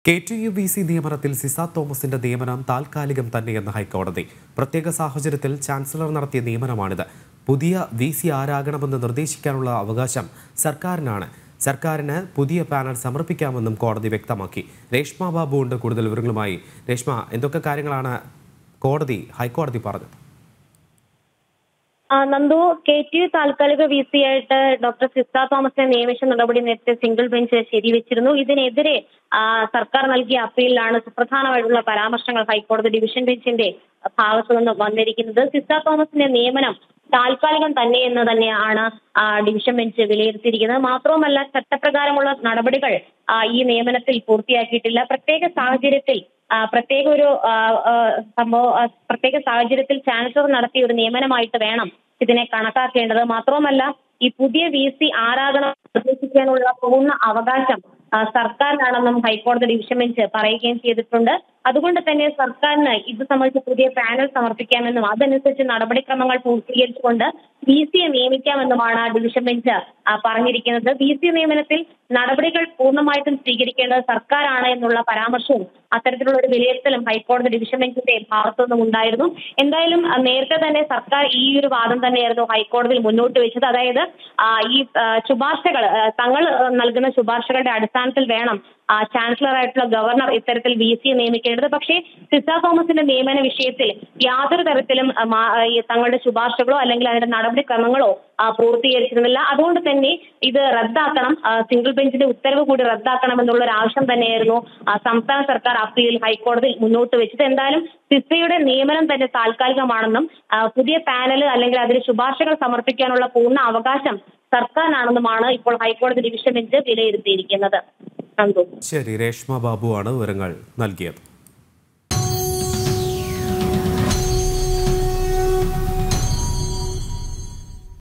K T U V C നിയമനത്തിൽ സിസ തോമസിന്റെ നിയമനം താൽക്കാലികം തന്നെയെന്ന് ഹൈക്കോടതി പ്രത്യേക സാഹചര്യത്തിൽ ചാൻസലർ നടത്തിയ നിയമനമാണിത് പുതിയ വി സി ആരാകണമെന്ന് നിർദ്ദേശിക്കാനുള്ള അവകാശം സർക്കാരിനാണ് സർക്കാരിന് പുതിയ പാനൽ സമർപ്പിക്കാമെന്നും കോടതി വ്യക്തമാക്കി രേഷ്മ ബാബു ഉണ്ട് കൂടുതൽ വിവരങ്ങളുമായി രേഷ്മ എന്തൊക്കെ കാര്യങ്ങളാണ് കോടതി ഹൈക്കോടതി പറഞ്ഞത് ആ, നന്ദു കെ ടി യു താൽക്കാലിക വി സി ആയിട്ട് ഡോക്ടർ സിസ്ത തോമസിനെ നിയമിച്ച നടപടി നേരത്തെ സിംഗിൾ ബെഞ്ച് ശരിവെച്ചിരുന്നു ഇതിനെതിരെ ആ, സർക്കാർ നൽകിയ അപ്പീലിലാണ് സുപ്രധാനമായിട്ടുള്ള പരാമർശങ്ങൾ ഹൈക്കോടതി ഡിവിഷൻ ബെഞ്ചിന്റെ ഭാഗത്തു നിന്ന് വന്നിരിക്കുന്നത് സിസ്ത തോമസിന്റെ നിയമനം താൽക്കാലികം തന്നെ എന്ന് തന്നെയാണ് ആ, ഡിവിഷൻ ബെഞ്ച് വിലയിരുത്തിയിരിക്കുന്നത് മാത്രവുമല്ല ചട്ടപ്രകാരമുള്ള നടപടികൾ ആ, ഈ നിയമനത്തിൽ പൂർത്തിയാക്കിയിട്ടില്ല പ്രത്യേക സാഹചര്യത്തിൽ ആ, പ്രത്യേക ഒരു ആ, ആ, സംഭവ ആ, പ്രത്യേക സാഹചര്യത്തിൽ ചാൻസലർ നടത്തിയ ഒരു നിയമനമായിട്ട് വേണം ഇതിനെ കണക്കാക്കേണ്ടത് മാത്രവുമല്ല ഈ പുതിയ വി സി ആരാകണം നിർദ്ദേശിക്കാനുള്ള പൂർണ്ണ അവകാശം ആ, സർക്കാരിനാണെന്നും ഹൈക്കോടതി ഡിവിഷൻ ബെഞ്ച് പറയുകയും ചെയ്തിട്ടുണ്ട് അതുകൊണ്ട് തന്നെ സർക്കാരിന് ഇത് സംബന്ധിച്ച് പുതിയ പാനൽ സമർപ്പിക്കാമെന്നും അതനുസരിച്ച് നടപടിക്രമങ്ങൾ പൂർത്തീകരിച്ചുകൊണ്ട് വി സിയെ നിയമിക്കാമെന്നുമാണ് ഡിവിഷൻ ബെഞ്ച് ആ, പറഞ്ഞിരിക്കുന്നത് വി സി നിയമനത്തിൽ നടപടികൾ പൂർണ്ണമായിട്ടും സ്വീകരിക്കേണ്ടത് സർക്കാരാണ് എന്നുള്ള പരാമർശവും അത്തരത്തിലുള്ള ഒരു വിലയിരുത്തലും ഹൈക്കോടതി ഡിവിഷൻ ബെഞ്ചിന്റെ ഭാഗത്തുനിന്നും ഉണ്ടായിരുന്നു എന്തായാലും ആ, നേരത്തെ തന്നെ സർക്കാർ ഈ ഒരു വാദം തന്നെയായിരുന്നു ഹൈക്കോടതിയിൽ മുന്നോട്ട് വെച്ചത് അതായത് ആ, ഈ ആ, ശുപാർശകൾ ആ, തങ്ങൾ ആ, നൽകുന്ന ശുപാർശകളുടെ അടിസ്ഥാനത്തിൽ വേണം ആ, ചാൻസലർ ആയിട്ടുള്ള ഗവർണർ ഇത്തരത്തിൽ വി സിയെ നിയമിക്കേണ്ടത് പക്ഷേ സിസ തോമസിന്റെ നിയമന വിഷയത്തിൽ യാതൊരു തരത്തിലും ആ, മാ- ആ, ഈ തങ്ങളുടെ ശുപാർശകളോ അല്ലെങ്കിൽ അതിന്റെ നടപടിക്രമങ്ങളോ ആ, പൂർത്തീകരിച്ചിരുന്നില്ല അതുകൊണ്ട് തന്നെ ഇത് റദ്ദാക്കണം ആ, സിംഗിൾ ബെഞ്ചിന്റെ ഉത്തരവ് കൂടി റദ്ദാക്കണം എന്നുള്ള ഒരു ആവശ്യം തന്നെയായിരുന്നു ആ, സംസ്ഥാന സർക്കാർ അപ്പീൽ ഹൈക്കോടതിയിൽ മുന്നോട്ട് വെച്ചത് എന്തായാലും സിസയുടെ നിയമനം തന്നെ താൽക്കാലികമാണെന്നും ആ, പുതിയ പാനൽ അല്ലെങ്കിൽ അതിന് ശുപാർശകൾ സമർപ്പിക്കാനുള്ള പൂർണ്ണ അവകാശം സർക്കാരിനാണെന്നുമാണ് ഇപ്പോൾ ഹൈക്കോടതി ഡിവിഷൻ ബെഞ്ച് വിലയിരുത്തിയിരിക്കുന്നത് നന്ദു ശരി രേഷ്മ ബാബുവാണ് വിവരങ്ങൾ നൽകിയത്